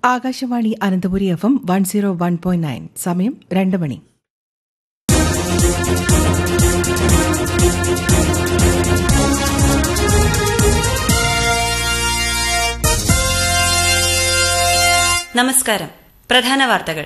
Akashvani Ananthapuri F M one zero one point nine സമയം രണ്ട് മണി നമസ്കാരം പ്രധാന വാർത്തകൾ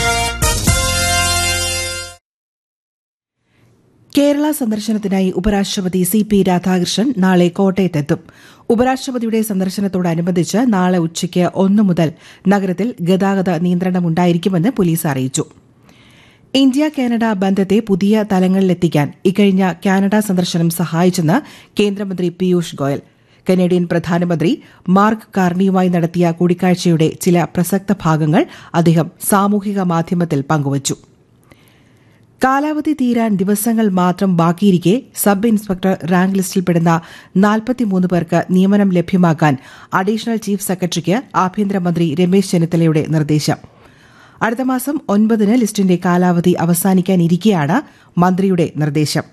കേരള സന്ദർശനത്തിനായി ഉപരാഷ്ട്രപതി സി പി രാധാകൃഷ്ണൻ നാളെ കോട്ടയത്തെത്തും ഉപരാഷ്ട്രപതിയുടെ സന്ദർശനത്തോടനുബന്ധിച്ച് നാളെ ഉച്ചയ്ക്ക് ഒന്ന് മുതൽ നഗരത്തിൽ ഗതാഗത നിയന്ത്രണമുണ്ടായിരിക്കുമെന്ന് പോലീസ് അറിയിച്ചു ഇന്ത്യ കാനഡ ബന്ധത്തെ പുതിയ തലങ്ങളിലെത്തിക്കാൻ ഇക്കഴിഞ്ഞ കാനഡ സന്ദർശനം സഹായിച്ചെന്ന് കേന്ദ്രമന്ത്രി പീയൂഷ് ഗോയൽ കനേഡിയൻ പ്രധാനമന്ത്രി മാർക്ക് കാർണിയുമായി നടത്തിയ കൂടിക്കാഴ്ചയുടെ ചില പ്രസക്ത ഭാഗങ്ങൾ അദ്ദേഹം സാമൂഹിക മാധ്യമത്തിൽ പങ്കുവച്ചു കാലാവധി തീരാൻ ദിവസങ്ങൾ മാത്രം ബാക്കിയിരിക്കെ സബ് ഇൻസ്പെക്ടർ റാങ്ക് ലിസ്റ്റിൽപ്പെടുന്ന നാൽപ്പത്തിമൂന്ന് പേർക്ക് നിയമനം ലഭ്യമാക്കാൻ അഡീഷണൽ ചീഫ് സെക്രട്ടറിക്ക് ആഭ്യന്തരമന്ത്രി രമേശ് ചെന്നിത്തലയുടെ നിർദ്ദേശം അടുത്ത മാസം ഒൻപതിന് ലിസ്റ്റിന്റെ കാലാവധി അവസാനിക്കാനിരിക്കെയാണ് മന്ത്രിയുടെ നിർദ്ദേശം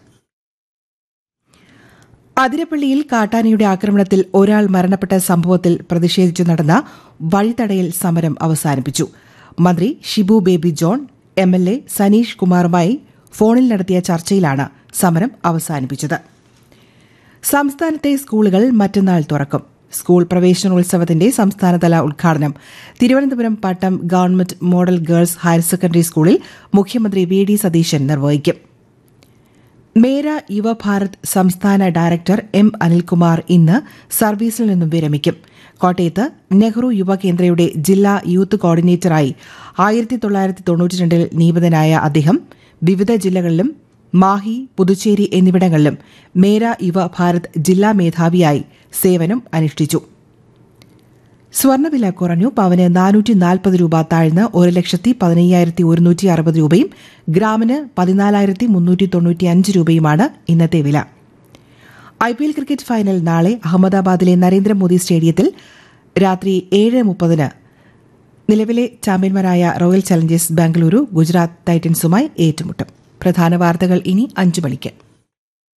അതിരപ്പള്ളിയിൽ കാട്ടാനയുടെ ആക്രമണത്തിൽ ഒരാൾ മരണപ്പെട്ട സംഭവത്തിൽ പ്രതിഷേധിച്ചു നടന്ന വഴിതടയൽ സമരം അവസാനിപ്പിച്ചു മന്ത്രി Shibu Baby John M L A Saneesh കുമാറുമായി ഫോണിൽ നടത്തിയ ചർച്ചയിലാണ് സമരം അവസാനിപ്പിച്ചത് സംസ്ഥാനത്തെ സ്കൂളുകൾ മറ്റന്നാൾ തുറക്കും സ്കൂൾ പ്രവേശനോത്സവത്തിന്റെ സംസ്ഥാനതല ഉദ്ഘാടനം Thiruvananthapuram Pattom government model girls higher secondary സ്കൂളിൽ മുഖ്യമന്ത്രി വി ഡി സതീശൻ നിർവഹിക്കും മേര യുവഭാരത് സംസ്ഥാന ഡയറക്ടർ എം അനിൽകുമാർ ഇന്ന് സർവീസിൽ നിന്നും വിരമിക്കും കോട്ടയത്ത് നെഹ്റു യുവകേന്ദ്രയുടെ ജില്ലാ യൂത്ത് കോർഡിനേറ്ററായി ആയിരത്തി തൊള്ളായിരത്തി തൊണ്ണൂറ്റിരണ്ടിൽ നിയമിതനായ അദ്ദേഹം വിവിധ ജില്ലകളിലും മാഹി പുതുച്ചേരി എന്നിവിടങ്ങളിലും മേര യുവഭാരത് ജില്ലാ മേധാവിയായി സേവനം അനുഷ്ഠിച്ചു സ്വർണ്ണവില കുറഞ്ഞു പവന് നാനൂറ്റി നാൽപ്പത് രൂപ താഴ്ന്ന് ഒരു ലക്ഷത്തി പതിനയ്യായിരത്തി ഒരുന്നൂറ്റി അറുപത് രൂപയും ഗ്രാമിന് പതിനാലായിരത്തി മുന്നൂറ്റി തൊണ്ണൂറ്റി അഞ്ച് രൂപയുമാണ് ഇന്നത്തെ വില I P L cricket final നാളെ അഹമ്മദാബാദിലെ നരേന്ദ്രമോദി സ്റ്റേഡിയത്തിൽ രാത്രി ഏഴ് മുപ്പതിന് നിലവിലെ ചാമ്പ്യന്മാരായ റോയൽ ചലഞ്ചേഴ്സ് ബാംഗ്ലൂരു ഗുജറാത്ത് ടൈറ്റൻസുമായി ഏറ്റുമുട്ടും പ്രധാന വാർത്തകൾ ഇനി അഞ്ചു മണിക്ക്